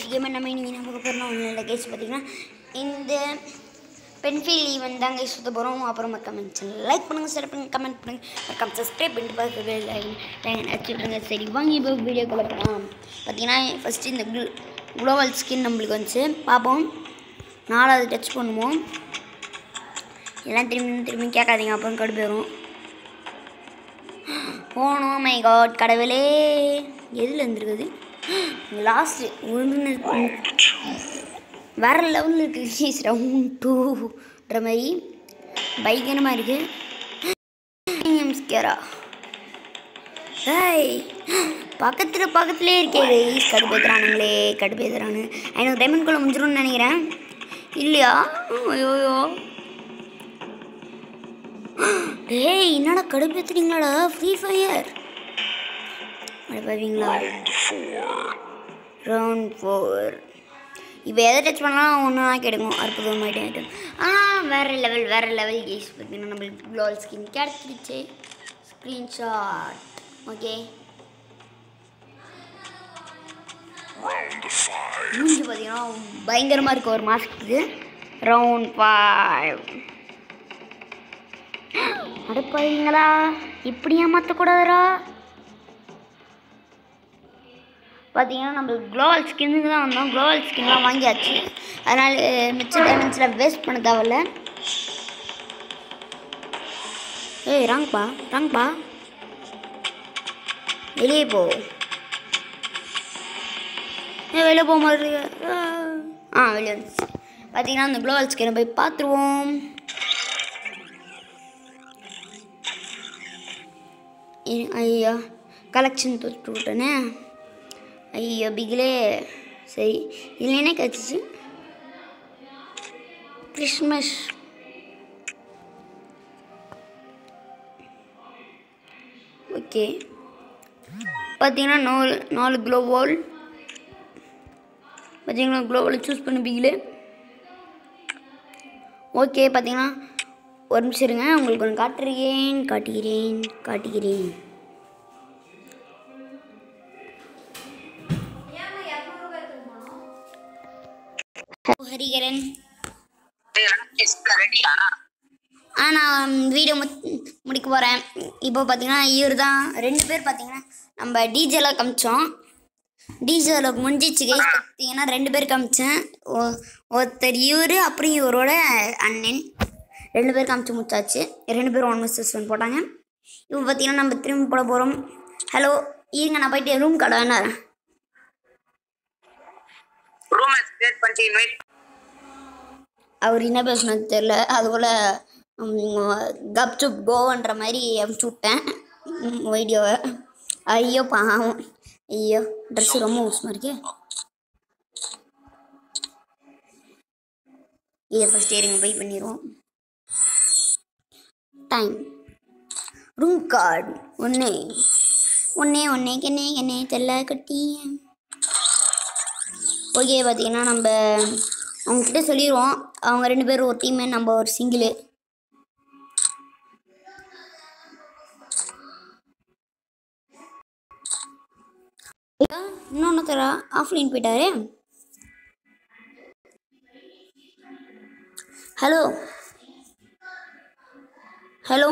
Game நம்ம இன்னைக்கு என்ன பார்க்க போகிறோம் ஒன்றும் இல்லை கேஸ் பார்த்தீங்கன்னா இந்த பென்ஃபீல் ஈவெண்ட் தான் கைஸ் சுற்ற போகிறோம் அப்புறம் கமெண்ட் லைக் பண்ணுங்கள் ஷேர் பண்ணுங்கள் கமெண்ட் பண்ணுங்கள் மறக்காம சப்ஸ்கிரைப் பண்ணிட்டு பார்க்க வச்சுருங்க சரி வாங்கி இப்போ வீடியோக்குள்ளே போகலாம் பார்த்தீங்கன்னா ஃபஸ்ட்டு இந்த க்ளோ குளோபல் ஸ்கின் நம்மளுக்கு வந்துச்சு பார்ப்போம் நாலாவது டச் பண்ணுவோம் எல்லாம் திரும்பி திரும்பி கேட்காதீங்க அப்புறம் கடுப்பு வரும் போனோம் மை காட் கடவுளே எதில் இருந்திருக்குது லாஸ்ட்டு ஒன்று வேற லெவலில் இருக்குது ஹீஸ் ரவுண்ட் டூன்ற மாதிரி பயங்கரமாக இருக்குது ஸ்கேரா ஏய் பக்கத்தில் பக்கத்துலேயே இருக்கே கைஸ் கடுப்பேத்துறானுங்களே கடுப்பேத்துறானு ஐநூறு டைமண்ட்குள்ளே முடிஞ்சிரும்னு நினைக்கிறேன் இல்லையா ஐயோயோ டேய் என்னடா கடுப்பேத்துறீங்களாடா ஃப்ரீ ஃபயர் அனுப்புவீங்களா ரவுண்ட் ஃபோர் இப்போ எதை டச் பண்ணலாம் ஒன்றா கிடைக்கும் அற்புதமாயிட்டு ஆகிட்டோம் ஆ வேறு லெவல் வேறு லெவல் கேஸ் பார்த்தீங்கன்னா நம்மளுக்கு க்ளோல் ஸ்கின் கிடச்சிருச்சு ஸ்க்ரீன்ஷாட் ஓகே மூஞ்சி பார்த்தீங்கன்னா பயங்கரமாக இருக்கு ஒரு மாஸ்க்கு ரவுண்ட் ஃபைவ் அடப்பாவீங்களா இப்படி ஏமாற்றக்கூடாதுரா பார்த்தீங்கன்னா நம்ம குளோவல் ஸ்கின்னுக்கு தான் வந்தோம் குளோவல் ஸ்கின்லாம் வாங்கியாச்சு அதனால் மிச்ச டைமண்ட்ஸில் வேஸ்ட் பண்ண தேவையில்ல ஏய் ராங்ப்பா ராங்ப்பா வெளியே போ ஏ வெளியே போக மாட்டேங்க ஆ வெளியே வந்துச்சு பார்த்தீங்கன்னா அந்த குளோவல் ஸ்கின்னை போய் பார்த்துருவோம் ஏ- ஐயா கலெக்ஷன் தொட்டு விட்டனே ஐயோ பிகிலே சரி இதில் என்ன கிடச்சிச்சு கிறிஸ்மஸ் ஓகே பார்த்தீங்கன்னா நாலு நாலு க்ளோவால் பார்த்தீங்கன்னா க்ளோவால் சூஸ் பண்ண பிகிலே ஓகே பார்த்தீங்கன்னா ஒரு நிமிஷம் இருங்க உங்களுக்கு ஒன்று காட்டுகிறேன் காட்டுகிறேன் காட்டுகிறேன் ஹரிகரன் ரெடியா ஆ நான் வீடியோ முடிக்க போகிறேன் இப்போ பார்த்தீங்கன்னா இவர் தான் ரெண்டு பேர் பார்த்தீங்கன்னா நம்ம டிஜேல காமிச்சோம் டிஜேல முடிஞ்சிச்சு கைஸ் பார்த்தீங்கன்னா ரெண்டு பேர் காமிச்சேன் ஒ- ஒருத்தர் இவர் அப்புறம் இவரோட அண்ணன் ரெண்டு பேர் காமிச்சு முடிச்சாச்சு ரெண்டு பேரும் ஒன் மிஸ்டர்ஸ் ஒன் போட்டாங்க இப்போ பார்த்தீங்கன்னா நம்ம திரும்ப போட போகிறோம் ஹலோ இருங்க நான் போயிட்டு ரூம் கடை வேணா ரூம் கிரியேட் பண்ணிட்டு இன்வைட் அவர் என்ன பேசுனது தெரில அதுபோல் கப்சுப் கோவன்ற மாதிரி அமுச்சு விட்டேன் வீடியோவை ஐயோ பாவம் ஐயோ ட்ரெஸ் ரொம்ப மோசமாக இருக்கே இதை ஃபஸ்ட் இருங்க போய் பண்ணிடுவோம் டைம் ரூம் கார்டு ஒன்று ஒன்றே ஒன்றே கென்னே கென்னே தெல்ல கட்டி ஓகே பார்த்தீங்கன்னா நம்ம அவங்கக்கிட்ட சொல்லிடுவோம் அவங்க ரெண்டு பேரும் ஒரு டீமு நம்ம ஒரு சிங்கிளு இன்னொன்று தர ஆஃப்லைன் போயிட்டாரு ஹலோ ஹலோ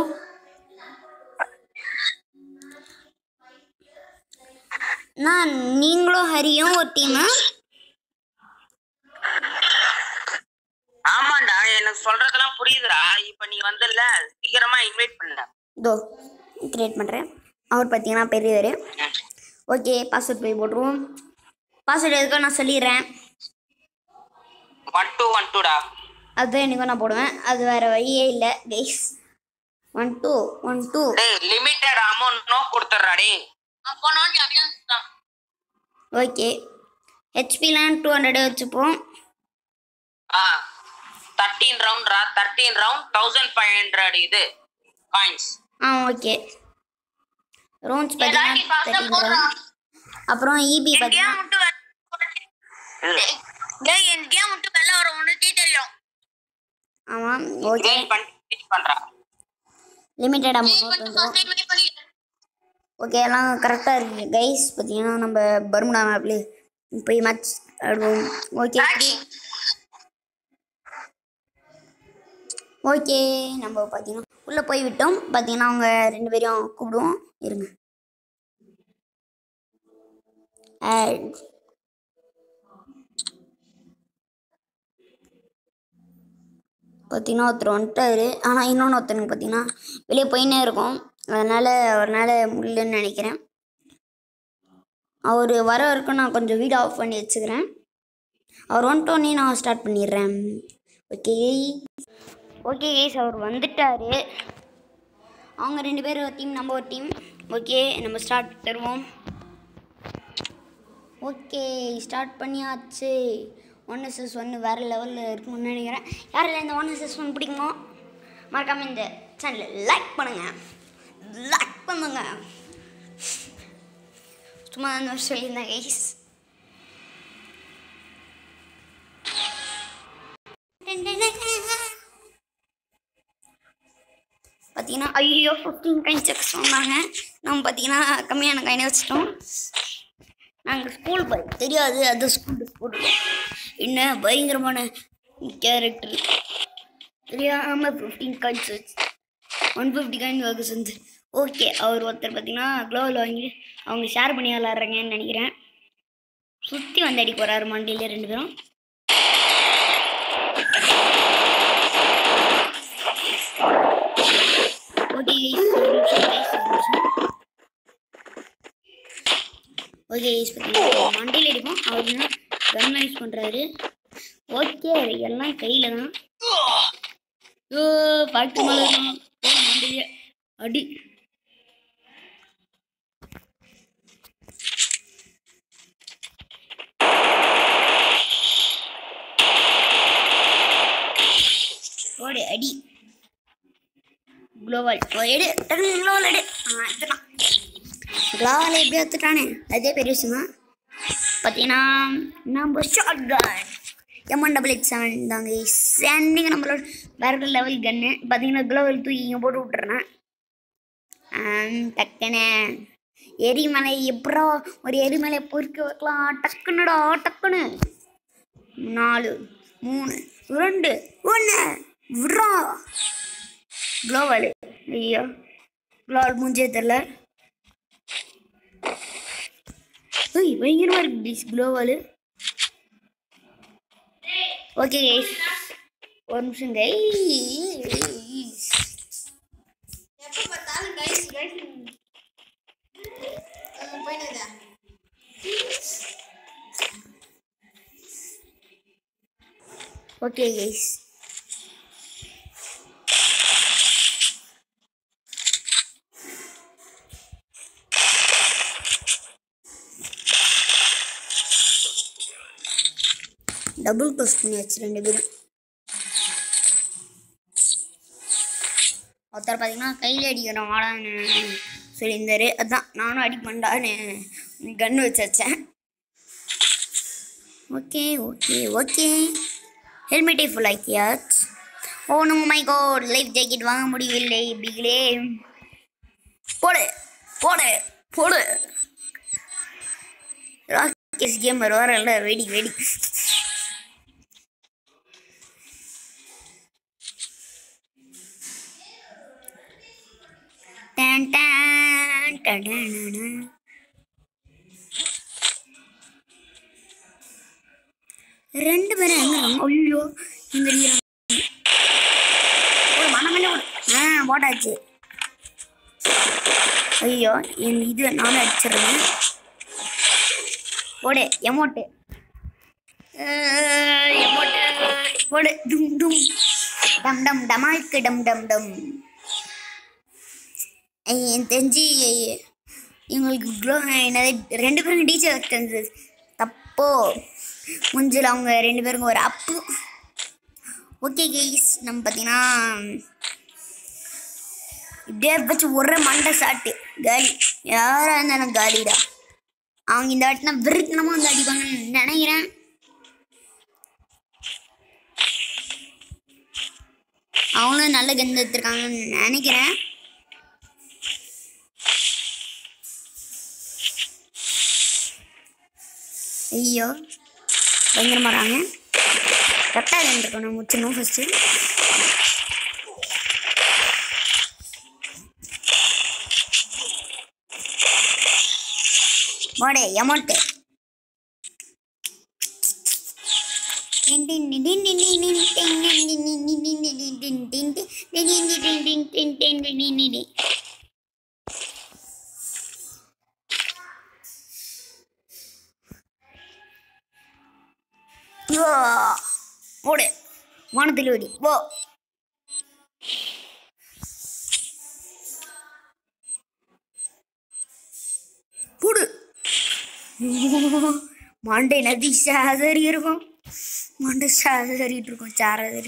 நான் நீங்களும் ஹரியும் ஒரு டீமா ஆமாண்டா எனக்கு சொல்றதெல்லாம் புரியுதுடா இப்ப நீ வந்தல சீக்கிரமா இன்வைட் பண்ண இதோ கிரியேட் பண்ணுறேன் அவர் பார்த்தீங்கன்னா பெரியவர் ஓகே பாஸ்வேர்ட் போய் போட்டுருவோம் பாஸ்வேர்டு எதுக்கோ நான் சொல்லிடுறேன் ஒன் டூ ஒன் டூடா அதுதான் எனக்கும் நான் போடுவேன் அது வேறு வழியே இல்லை guys one two one two டேய் லிமிட்டட் அமௌண்ட் நோ கொடுத்துட்றா டேய் அப்போ நான் அப்படிதான் ஓகே ஹெச்பிலாம் டூ ஹண்ட்ரடே வச்சுப்போம் ஆ தர்ட்டீன் ரவுண்ட்ரா thirteen round thousand five hundred இது காயின்ஸ் ஆ ஓகே ரவுண்ட்ஸ் பார்த்தீங்கன்னா தெரியுங்களா அப்புறம் இபி பார்த்தீங்கன்னா டேய் என் கேம் விட்டு வெளில வர உனக்கே தெரியும் ஆமாம் ஓகே பண்ணி பண்றா லிமிட்டட் அமௌண்ட் வந்துடும் ஓகே எல்லாம் கரெக்டாக இருக்குது கைஸ் பார்த்தீங்கன்னா நம்ம பர்முடா மேப்லேயே போய் மேட்ச் ஆடுவோம் ஓகே ஓகே நம்ம பார்த்தீங்கன்னா உள்ளே போய் விட்டோம் பார்த்தீங்கன்னா அவங்க ரெண்டு பேரையும் கூப்பிடுவோம் இருங்க Add. பார்த்தீங்கன்னா ஒருத்தர் வந்துட்டாரு ஆனால் இன்னொன்று ஒருத்தனுக்கு பார்த்தீங்கன்னா வெளியே போயின்னே இருக்கும் அதனால் அவரால் முடியலன்னு நினைக்கிறேன் அவர் வர வரைக்கும் நான் கொஞ்சம் வீடியோ ஆஃப் பண்ணி வச்சுக்கிறேன் அவர் வந்துட்டோன்னே நான் ஸ்டார்ட் பண்ணிடுறேன் ஓகே ஓகே கேஸ் அவர் வந்துட்டாரு அவங்க ரெண்டு பேரும் ஒரு டீம் நம்ம ஒரு டீம் ஓகே நம்ம ஸ்டார்ட் தருவோம் ஓகே ஸ்டார்ட் பண்ணியாச்சு ஒன் எஸ்எஸ் ஒன்று வேறு லெவலில் இருக்கும்னு நினைக்கிறேன் யாரில் இந்த ஒன் எஸ்எஸ் ஒன் பிடிக்குமோ மறக்காம இந்த சேனலை லைக் பண்ணுங்கள் லைக் பண்ணுங்க சும்மா தான் சொல்லியிருந்தேன் கைஸ் பார்த்தீங்கன்னா ஐயோ ஃபிஃப்டீன் கைன் செக் சொன்னாங்க நம்ம பார்த்தீங்கன்னா கம்மியான கைனை வச்சுட்டோம் நாங்கள் ஸ்கூல் போய் தெரியாது அது ஸ்கூல் ஸ்கூல் என்ன பயங்கரமான கேரக்டர் தெரியாமல் ஃபிஃப்டீன் காயின்ஸ் வச்சு ஒன் ஃபிஃப்டி காயின் வாங்க வந்து ஓகே அவர் ஒருத்தர் பார்த்தீங்கன்னா க்ளோவில் வாங்கி அவங்க ஷேர் பண்ணி விளாட்றாங்கன்னு நினைக்கிறேன் சுற்றி வந்து அடி போகிறாரு மண்டியில் ரெண்டு பேரும் ஓகே ஓகே யூஸ் பண்ணி மண்டையில் அடிப்போம் அவர் என்ன கன் யூஸ் பண்ணுறாரு ஓகே எல்லாம் கையில் தான் ஓ பாட்டு மேலே மண்டையில அடி ஓடு அடி குளோவால் எடு டக்குனு குளோவால் எடு ஆ எடுத்துட்டான் குளோவால் எப்படி எடுத்துட்டானே அதே பெரிய விஷயமா பார்த்தீங்கன்னா நம்ம shotgun M one double eight seven தாங்க ஸ்டாண்டிங் நம்மளோட வேற லெவல் கன்னு பார்த்தீங்கன்னா குளோவல் தூக்கி இங்கே போட்டு விட்டுறேன் டக்குனே எரிமலை எப்படா ஒரு எரிமலை பொறுக்க வைக்கலாம் டக்குனுடா டக்குன்னு நாலு மூணு ரெண்டு ஒன்று விட்றா குளோவால் ஐயோ குளோவால் மூஞ்சே தெரில ஏய் பயங்கரமாக இருக்கு ப்ளீஸ் குளோவால் ஓகே கைஸ் ஒரு நிமிஷம் கைஸ் எப்ப பார்த்தாலும் கைஸ் கைஸ் போயிட்டு ஓகே கைஸ் டபுள் க்ளோஸ் பண்ணியாச்சு ரெண்டு பேரும் ஒருத்தர் பார்த்தீங்கன்னா கையில் அடிக்கிறோம் வாடான்னு சொல்லியிருந்தாரு அதான் நானும் அடிப்பண்டான்னு கன் வச்சு வச்சேன் ஓகே ஓகே ஓகே ஹெல்மெட்டை ஃபுல் ஆக்கியாச்சு oh no my god life jacket வாங்க முடியவில்லை பிகிலே போடு போடு போடு ராக்கெஸ் கேமர் வரல வெடி வெடி டான் டான் டடடடட. ரெண்டு பேரும் எங்க இருக்காங்க? ஐயோ இங்க அடிக்கிறாங்க ஒரு மனமேல ஒரு ஆ போட்டாச்சு ஐயோ என் இது நானும் அடிச்சிடுறேன் போடு எமோட்டு எமோட்டு போடு டும் டும் டம் டம் டமாய்க்கு டம் டம் டம் ஐய, எனக்கு தெரிஞ்சு எங்களுக்கு க்ளோ என்னது ரெண்டு பேரும் டீச்சர் தெரிஞ்சது தப்போ முஞ்சில் அவங்க ரெண்டு பேருக்கும் ஒரு அப்பு ஓகே கேஸ் நம்ம பார்த்தீங்கன்னா இப்படியே வச்சு ஒரே மண்டை சாட்டு காலி யாராக இருந்தாலும் காலிடா அவங்க இந்த வாட்டினா விருத்தனமாக வந்து அடிப்பாங்கன்னு நினைக்கிறேன் அவங்களும் நல்ல கந்து எடுத்திருக்காங்கன்னு நினைக்கிறேன் ஐயோ பயங்கரமாக வராங்க கரெக்டாக இருக்கணும் நம்ம முடிச்சிடணும் ஃபஸ்ட்டு வாடே அமௌண்ட்டு போடு வானத்தில் வெடி போ போடு மண்டை நதி சாதறி இருக்கும் மண்டை சாதறிட்டு இருக்கும் சாரதறி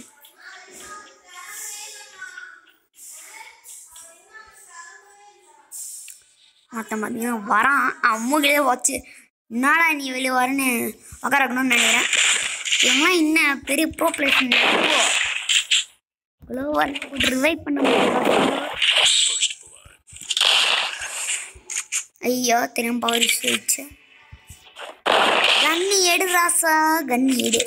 மொத்தம் பார்த்தீங்கன்னா வரான் அம்முகளே வச்சு என்னடா நீ வெளியே வரேன்னு உட்கார வைக்கணும்னு நினைக்கிறேன் இவங்களாம் என்ன பெரிய ப்ரோ பிளேஷன் குளோவல் ரிவைவ் பண்ண முடியாது ஐயோ திரும்ப பவர் ஸ்விட்ச் கண்ணி எடு ராசா கண்ணி எடு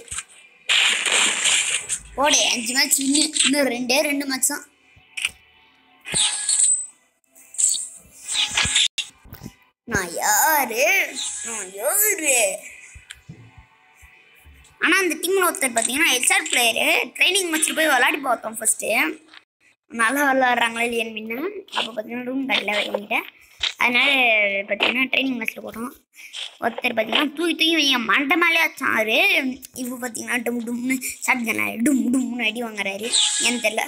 போடு அஞ்சு மேட்ச் இன்னும் இன்னும் ரெண்டே ரெண்டு மேட்ச் தான் நான் யாரு நான் யாரு ஆனால் அந்த டீமில் ஒருத்தர் பார்த்தீங்கன்னா ஹெச்ஆர் பிளேயரு ட்ரைனிங் வச்சுட்டு போய் விளாடி பார்த்தோம் ஃபஸ்ட்டு நல்லா விளாட்றாங்களே இல்லையான்னு முன்ன அப்போ பார்த்தீங்கன்னா ரூம் கடையில் வாங்கிட்ட அதனால பார்த்தீங்கன்னா ட்ரைனிங் மேட்ச்சில் போட்டோம் ஒருத்தர் பார்த்தீங்கன்னா தூக்கி தூக்கி என் மண்டை மேலே வச்சாரு இப்போ பார்த்தீங்கன்னா டும் டும்னு சட்கன டும் டும்னு அடி வாங்குறாரு ஏன்னு தெரில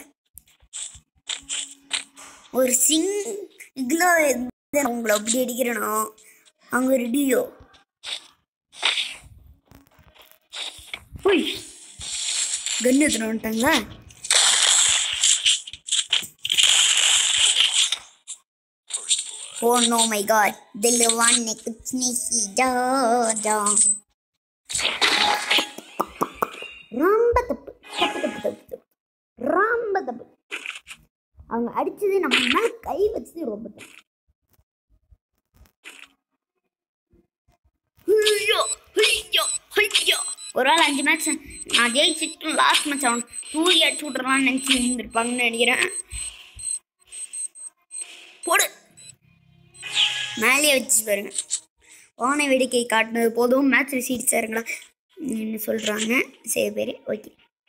ஒரு சிங் இதில் உங்களை அப்படி அடிக்கிறேனோ அங்கே ரெடியோ போய் கன் எடுத்துட்டு வந்துட்டாங்களா Oh no my god, दिलवान ने कुछ नहीं किया ரொம்ப தப்பு தப்பு தப்பு தப்பு தப்பு ரொம்ப தப்பு அவங்க அடிச்சது நம்ம மேல கை வச்சது ரொம்ப தப்பு ஐயோ ஐயோ ஐயோ ஒரு வேளை அஞ்சு மேட்ச் நான் ஜெயிச்சுட்டு லாஸ்ட் மேட்ச் அவன் தூரி அடிச்சு விட்றலாம்னு நினச்சி இருந்திருப்பாங்கன்னு நினைக்கிறேன் போடு மேலேயே வச்சு பாருங்க வானை வேடிக்கை காட்டினது போதும் மேட்ச் ரிசீட்ஸ் இருங்களா என்ன சொல்கிறாங்க சரி பேர் ஓகே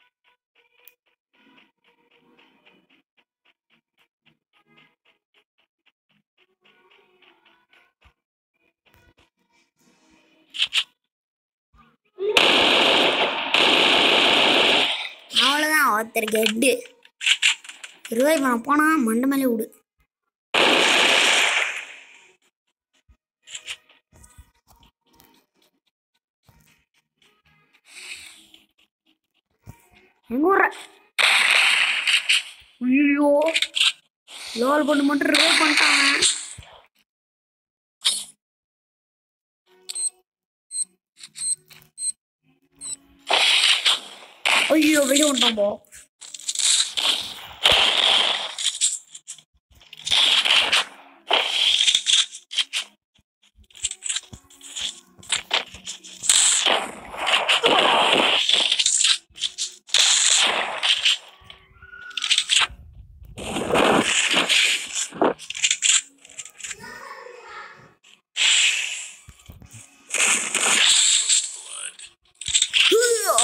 அவ்வளோதான் ஒருத்தருக்கு ஹெட்டு இருபது பணம் போனால் மண்டை மேலே விடு எங்க வர்ற ஐயோ லோல் பண்ணு மட்டும் ரிவைவ் பண்ணிட்டாங்க ஐயோ வெளியே வந்துட்டோம் போ ஹூயோ.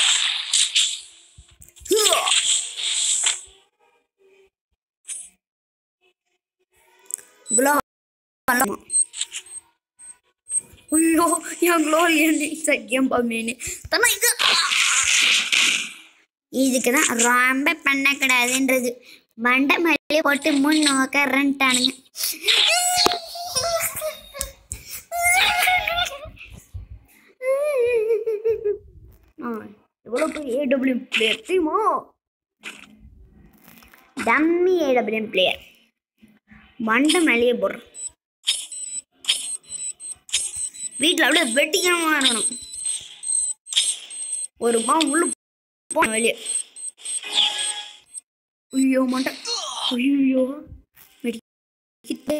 ஹூயோ. குலோ பண்ணலாமா? ஐயோ என் குலோ ஏன் சக்கியம் பாமேனு தன்னா இது இதுக்கு தான் ரொம்ப பண்ணக்கூடாதுன்றது மண்டை மேலே போட்டு முன் நோக்க ரெண்டானுங்க எவ்வளோ பெரிய ஏடபிள்யூஎம் பிளேயர் தெரியுமோ டம்மி ஏடபிள்யூஎம் பிளேயர் மண்டை மேலேயே போடுறோம் வீட்டில் அப்படியே வெட்டிக்கணுமா இருக்கணும் ஒரு மா உள்ள போன வெளியே ஐயோ மண்டை ஐயோ வெடிக்கிட்டே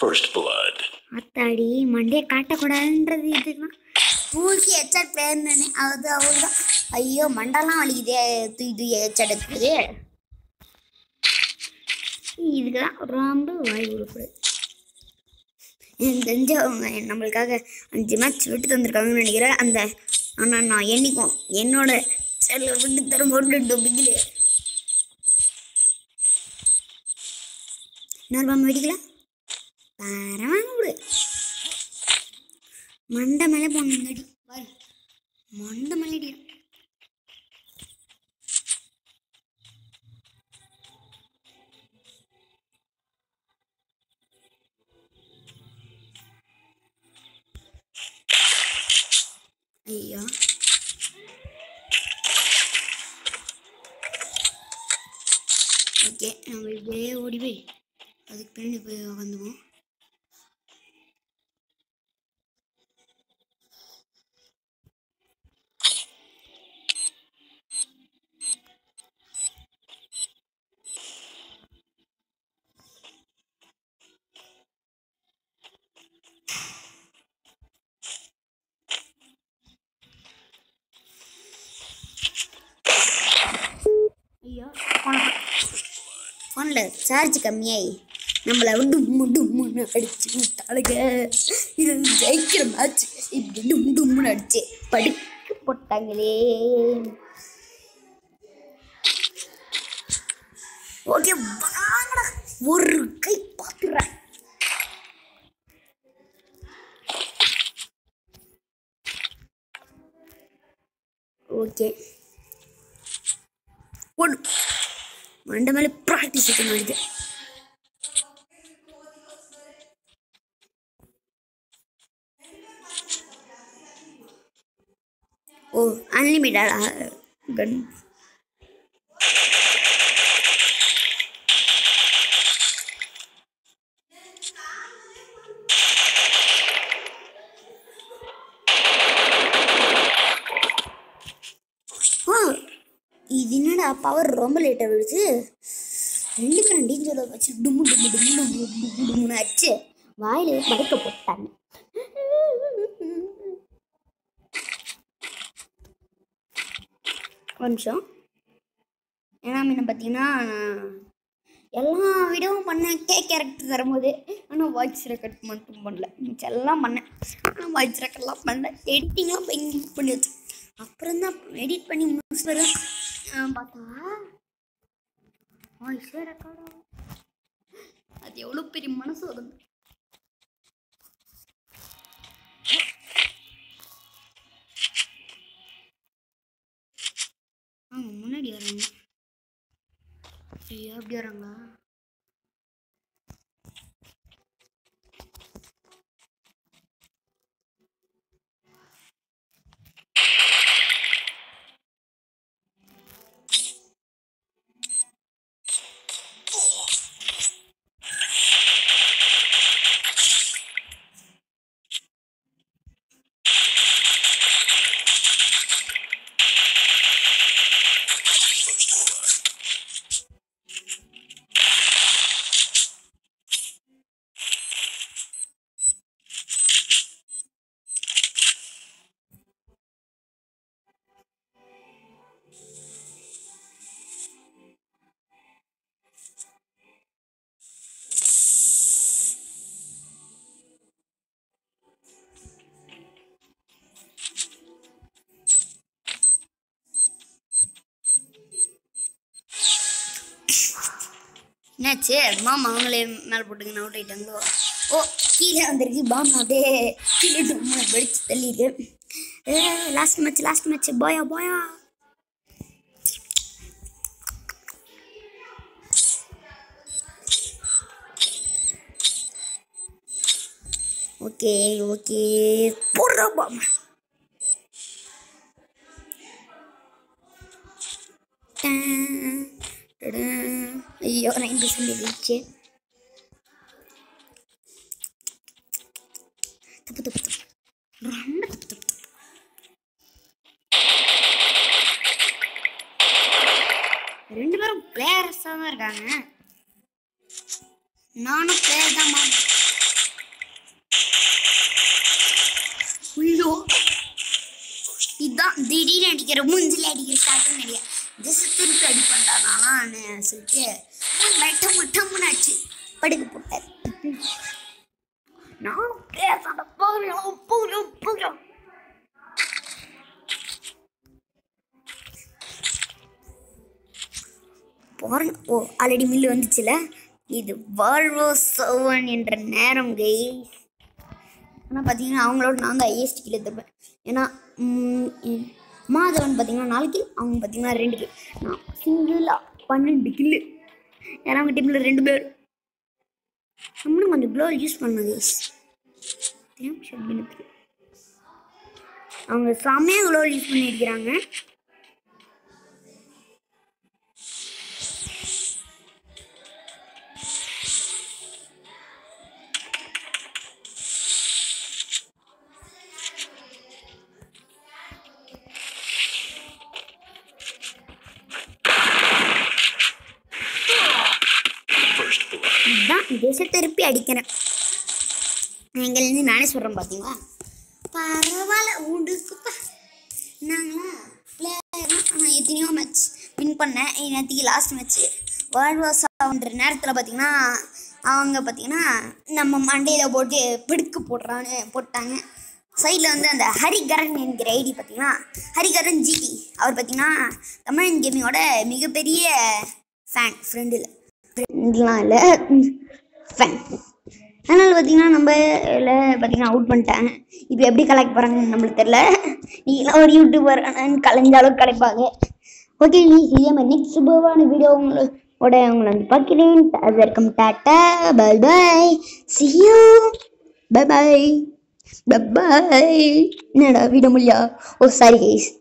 First blood. அத்தாடி மண்டே காட்டக்கூடாதுன்றது இதுதான் தூக்கி ஹெட்செட் பேர்னே அது அவ்வளோதான் ஐயோ மண்டெல்லாம் வலிக்குதே தூக்கி தூக்கி ஹெட்செட் எடுக்குது இதுக்கு தான் ரொம்ப வாய் கொடுக்கூடாது எனக்கு தெரிஞ்சு அவங்க நம்மளுக்காக அஞ்சு மேட்ச் விட்டு தந்திருக்காங்கன்னு நினைக்கிறேன் அந்த ஆனால் நான் என்னைக்கும் என்னோட செல்ல விட்டு தர மாட்டேன் பிகிலு இன்னொரு பாம்பு வெடிக்கல பரவாங்க விடு மண்டை மேலே போனடி பாரு மண்டை மேலே அடி ஐயா ஓகே நம்ம இப்படியே ஓடி போய் அதுக்கு பின்னாடி போய் உட்காந்துவோம் ஐயோ ஃபோனில் சார்ஜ் கம்மியாயி நம்மளை வந்து டும்மு டும்முன்னு அடிச்சு விட்டாளுங்க இது ஜெயிக்கிற மேட்ச் இப்படி டும் டும்முன்னு அடிச்சு படுக்க போட்டாங்களே ஓகே வாங்கடா ஒரு கை பார்த்துறேன் ஓகே ஒன்று மண்டை மேலே ப்ராக்டிஸ் பண்ணிட்டு ஓ அன்லிமிட்டடா கன் ஓ இது என்னடா பவர் ரொம்ப லேட்டாக விடுச்சு ரெண்டு பேரும் டீஞ்சரை வச்சு டும்மு டும்மு டும்மு டும்மு டும்மு டும்முன்னு அடிச்சு வாயில படுக்க போட்டாங்க ஒரு நிமிஷம் ஏன்னா முன்ன பார்த்தீங்கன்னா எல்லா வீடியோவும் பண்ணேன் கே கேரக்டர் தரும்போது ஆனால் வாய்ஸ் ரெக்கார்ட் மட்டும் பண்ணல மிச்சம் எல்லாம் பண்ணேன் ஆனால் வாய்ஸ் ரெக்கார்ட்லாம் பண்ணல எடிட்டிங்லாம் போய் எடிட் பண்ணி வச்சேன் அப்புறம் தான் எடிட் பண்ணி முடிச்சு பார்த்தா வாய்ஸ் ரெக்கார்ட் ஆகும் அது எவ்வளோ பெரிய மனசு வருது ஆ முன்னாடி வராங்க ஐயா அப்படி வராங்களா என்னாச்சு மாமா அவங்களே மேலே போட்டுங்க அவுட் ஆயிட்டாங்களோ ஓ கீழே வந்திருக்கு பாம் அப்படியே கீழே டும்முன்னு வெடிச்சு தள்ளிடு ஏ லாஸ்ட் மேட்ச் லாஸ்ட் மேட்ச் போயா போயா ஓகே ஓகே போடுறா பாம் ஐயோ நைன் பர்சன்ட் இருந்துச்சு தப்பு தப்பு தப்பு ரொம்ப தப்பு தப்பு தப்பு. ரெண்டு பேரும் பிளேயர்ஸாக தான் இருக்காங்க நானும் பிளேயர் தான் மாமா அடிக்கிற மூஞ்சில அடிக்கிற ஸ்டார்டிங் அடிக்க ஜஸ்ட் திருப்பி அடிப்பேன்டா நான்லாம் சொல்லிட்டு லைட்டாக மட்டும் ஆச்சு படுக்க போட்டார் நான் பேசாத போகிறோம் போகிறோம் போகிறோம் போகிறேன் ஓ ஆல்ரெடி மில்லு வந்துச்சுல இது வால்வோ செவன் என்ற நேரம் கை ஆனால் பார்த்தீங்கன்னா அவங்களோட நான் தான் ஐஎஸ்டி கிலோ தருவேன் ஏன்னா ம், என் மாதவன் பார்த்தீங்கன்னா நாலு கில் அவங்க பார்த்தீங்கன்னா ரெண்டு கில் நான் சிங்கிளாக பன்னெண்டு கில்லு ஏன்னா அவங்க டீமில் ரெண்டு பேர் நம்மளும் கொஞ்சம் க்ளோ யூஸ் பண்ணது அவங்க செம்மையாக க்ளோ யூஸ் பண்ணியிருக்கிறாங்க இதுதான் திசை திருப்பி அடிக்கிறேன் எங்கேருந்து நானே சொல்கிறேன் பார்த்தீங்களா பரவாயில்ல உடுக்குப்பா நாங்களா பிளேயர்லாம் எத்தனையோ மேட்ச் வின் பண்ணேன் நேற்றுக்கு லாஸ்ட் மேட்ச்சு வேர்ல்ட் வாஸ் ஆகுன்ற நேரத்தில் பார்த்தீங்கன்னா அவங்க பார்த்தீங்கன்னா நம்ம மண்டையில் போட்டு பிடுக்கு போடுறான்னு போட்டாங்க சைடில் வந்து அந்த ஹரிகரன் என்கிற ஐடி பார்த்தீங்கன்னா ஹரிகரன் ஜிடி அவர் பார்த்தீங்கன்னா தமிழன் கேமிங்கோட மிகப்பெரிய ஃபேன் ஃப்ரெண்டில் ஃப்ரெண்ட்லாம் இல்லை ஃபேன் அதனால் பார்த்தீங்கன்னா நம்ம இல்லை பார்த்தீங்கன்னா அவுட் பண்ணிட்டாங்க இப்போ எப்படி கலெக்ட் போகிறாங்கன்னு நம்மளுக்கு தெரில நீங்களாம் ஒரு யூடியூபர் கலைஞ்சாலும் கலைப்பாங்க ஓகே இதே மாதிரி நெக்ஸ்ட் சூப்பரான வீடியோ உங்களோட உங்களை வந்து பார்க்கிறேன் அது வரைக்கும் டாட்டா bye bye see you bye bye bye bye என்னடா விட முடியா ஓ சாரி கைஸ்